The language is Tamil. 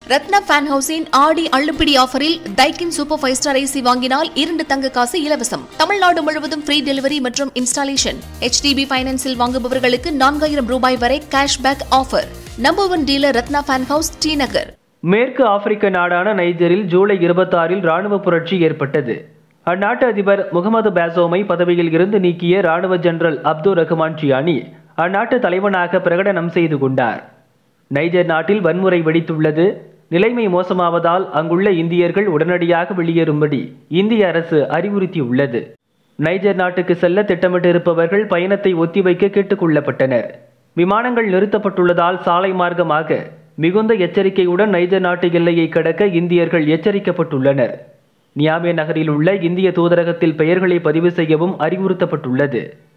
ரத்னா ஃபேன் ஹவுஸின் ஆடி அள்ளுப்பிடி ஆஃபரில் டைக்கின் சூப்பர் ஃபைவ் ஸ்டார் ஏசி வாங்கினால் இரண்டு தங்க காசு இலவசம் தமிழ்நாடு முழுவதும் ஃப்ரீ டெலிவரி மற்றும் இன்ஸ்டாலேஷன் HDB ஃபைனான்ஸில் வாங்குபவர்களுக்கு நான்காயிரம் ரூபாய் வரை cashback offer number one dealer Ratna fan house Srinagar மேற்கு ஆப்பிரிக்க நாடான நைஜரில் ஜூலை இருபத்தாறில் ராணுவ புரட்சி ஏற்பட்டது அந்நாட்டு அதிபர் முகமது பாசோமை பதவியில் இருந்து நீக்கிய ராணுவ ஜெனரல் அப்துல் ரஹ்மான் சியானி அந்நாட்டு தலைவனாக பிரகடனம் செய்து கொண்டார் நைஜர் நாட்டில் வன்முறை வெடித்துள்ளது நிலைமை மோசமாவதால் அங்குள்ள இந்தியர்கள் உடனடியாக வெளியேறும்படி இந்திய அரசு அறிவுறுத்தியுள்ளது நைஜர் நாட்டுக்கு செல்ல திட்டமிட்டிருப்பவர்கள் பயணத்தை ஒத்திவைக்க கேட்டுக்கொள்ளப்பட்டனர் விமானங்கள் நிறுத்தப்பட்டுள்ளதால் சாலை மார்க்கமாக மிகுந்த எச்சரிக்கையுடன் நைஜர் நாட்டு எல்லையை கடக்க இந்தியர்கள் எச்சரிக்கப்பட்டுள்ளனர் நியாமே நகரில் உள்ள இந்திய தூதரகத்தில் பெயர்களை பதிவு செய்யவும் அறிவுறுத்தப்பட்டுள்ளது